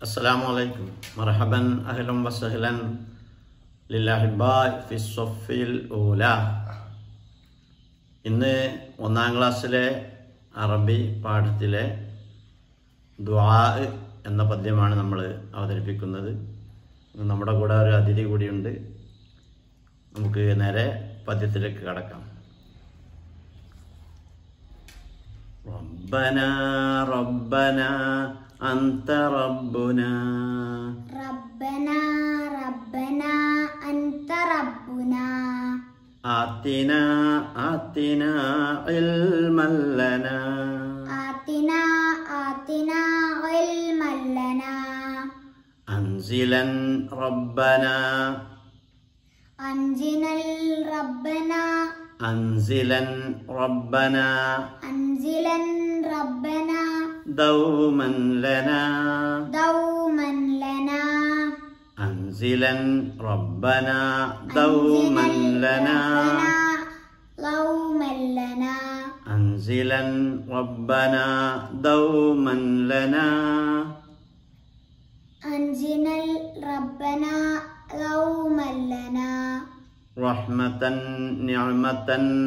السلام عليكم مرحبا أهلا وسهلا للأحباء في الصف الأولى ഇന്ന് ഒന്നാം ക്ലാസ്സിലെ അറബി പാഠത്തിലെ ദുആ എന്ന പദ്യമാണ് നമ്മൾ അവതരിപ്പിക്കുന്നത് ഇന്ന് നമ്മുടെ കൂടെ ഒരു അതിഥി കൂടിയുണ്ട് നമുക്ക് നേരെ പദ്യത്തിലേക്ക് കടക്കാം ربنا ربنا أنت ربنا ربنا ربنا أنت ربنا آتنا آتنا علما لنا آتنا آتنا علما لنا أنزلا ربنا أنزنا ربنا أنزلا ربنا أنزلا ربنا دوما لنا دوما لنا أنزلا ربنا دوما لنا دوما لنا أنزلا ربنا دوما لنا أنزنا ربنا دوما لنا رحمة نعمة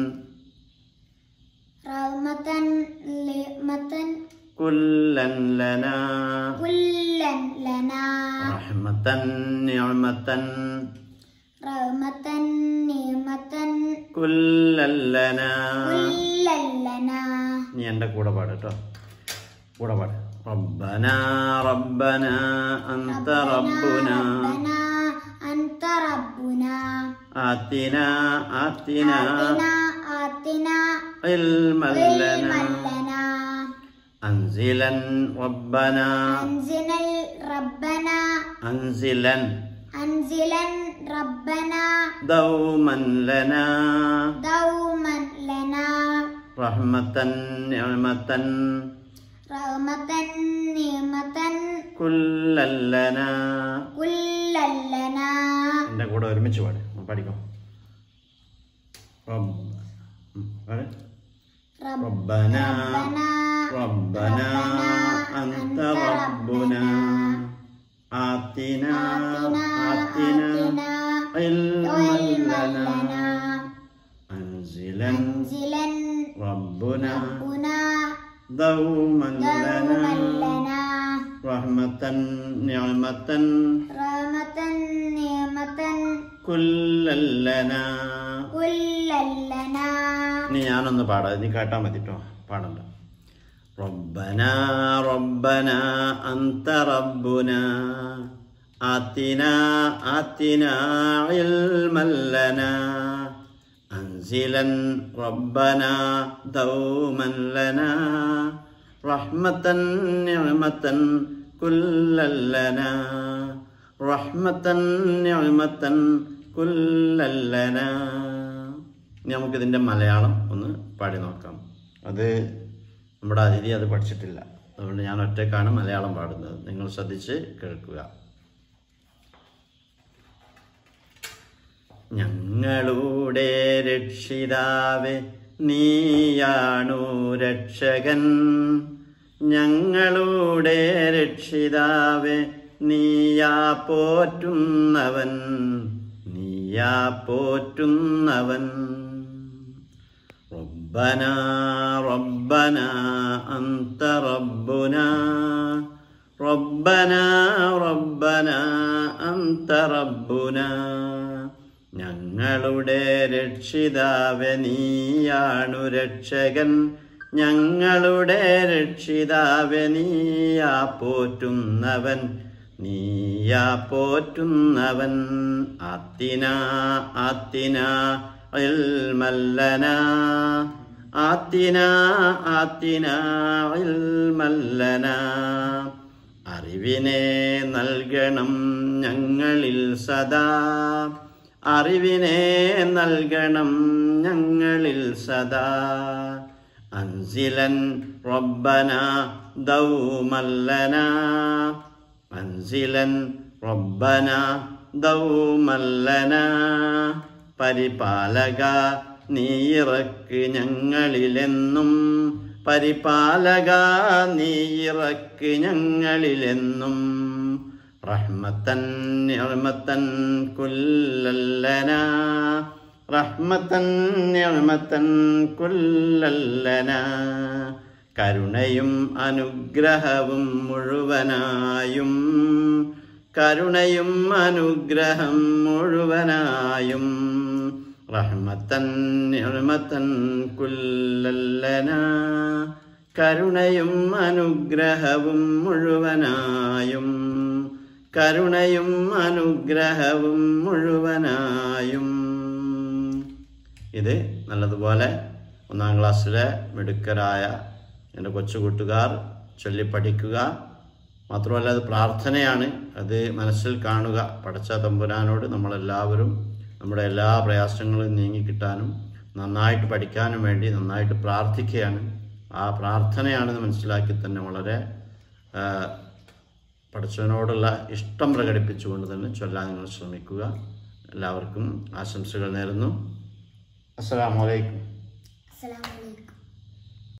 رحمة لئمة كلا لنا كلا لنا رحمة نعمة رحمة نعمة كلا لنا كلا لنا നീ എൻ്റെ കൂടെ പാട് കേട്ടോ കൂടെ പാട് ربنا ربنا أنت ربنا ربنا أنت ربنا آتنا آتنا آتنا آتنا علما علما لنا لنا أنزلا ربنا أنزلا ربنا أنزلا أنزلا ربنا دوما لنا دوما لنا رحمة نعمة رحمة نعمة كلا لنا كلا لنا എൻ്റെ കൂടെ ഒരുമിച്ച് പാട് പഠിക്കാം റബ്ബ് ഉം, പാട്. ربنا ربنا أنت ربنا آتنا آتنا علما لنا أنزلا أنزلا ربنا ربنا دوما دوما لنا لنا رحمة نعمة رحمة نعمة كلا لنا كلا لنا ഇനി ഞാനൊന്ന് പാടാം നീ കേട്ടാ മതി കേട്ടോ പാടണ്ട ربنا ربنا أنت ربنا آتنا آتنا علما لنا أنزلا ربنا دوما لنا رحمة نعمة كلا لنا رحمة نعمة كلا لنا ഇനി നമുക്കിതിൻ്റെ മലയാളം ഒന്ന് പാടി നോക്കാം അത് നമ്മുടെ അതിഥി അത് പഠിച്ചിട്ടില്ല അതുകൊണ്ട് ഞാൻ ഒറ്റക്കാണ് മലയാളം പാടുന്നത് നിങ്ങൾ ശ്രദ്ധിച്ച് കേൾക്കുക ഞങ്ങളുടെ രക്ഷിതാവേ നീയാണു രക്ഷകൻ ഞങ്ങളുടെ രക്ഷിതാവേ നീയാ പോറ്റുന്നവൻ നീയാ പോറ്റുന്നവൻ ربنا ربنا أنت ربنا ربنا ربنا أنت ربنا ഞങ്ങളുടെ രക്ഷിതാവെ നീയാണു രക്ഷകൻ ഞങ്ങളുടെ രക്ഷിതാവെ നീയാ പോറ്റുന്നവൻ നീയാ പോറ്റുന്നവൻ ആത്തിന ആത്തിന علما لنا آتنا آتنا علما لنا അറിവിനെ നൽകണം ഞങ്ങളിൽ സദാ അറിവിനെ നൽകണം ഞങ്ങളിൽ സദാ അൻസിലൻ റബ്ബന ദൗമല്ലന അൻസിലൻ റബ്ബന ദൗമല്ലന പരിപാലക നീയിറക്ക് ഞങ്ങളിലെന്നും പരിപാലക നീയിറക്ക് ഞങ്ങളിലെന്നും റഹ്മത്തൻ നിഅമത്തൻ കുല്ലല്ലനാ റഹ്മത്തൻ നിഅമത്തൻ കുല്ലല്ലനാ കരുണയും അനുഗ്രഹവും മുഴുവനായും കരുണയും അനുഗ്രഹം മുഴുവനായും റഹ്മത്തൻ നിഅമത്തൻ കുല്ലല്ലനാ കരുണയും അനുഗ്രഹവും മുഴുവനായും കരുണയും അനുഗ്രഹവും മുഴുവനായും ഇത് നല്ലതുപോലെ ഒന്നാം ക്ലാസ്സിലെ മിടുക്കരായ എൻ്റെ കൊച്ചു കൂട്ടുകാർ ചൊല്ലി പഠിക്കുക മാത്രമല്ല അത് പ്രാർത്ഥനയാണ് അത് മനസ്സിൽ കാണുക പടച്ച തമ്പുരാനോട് നമ്മളെല്ലാവരും നമ്മുടെ എല്ലാ പ്രയാസങ്ങളും നീങ്ങിക്കിട്ടാനും നന്നായിട്ട് പഠിക്കാനും വേണ്ടി നന്നായിട്ട് പ്രാർത്ഥിക്കുകയാണ് ആ പ്രാർത്ഥനയാണെന്ന് മനസ്സിലാക്കി തന്നെ വളരെ ആ, പഠിച്ചവനോടുള്ള ഇഷ്ടം പ്രകടിപ്പിച്ചുകൊണ്ട് തന്നെ ചൊല്ലാൻ നിങ്ങൾ ശ്രമിക്കുക എല്ലാവർക്കും ആശംസകൾ നേരുന്നു അസ്സലാമു അലൈക്കും അസ്സലാമു അലൈക്കും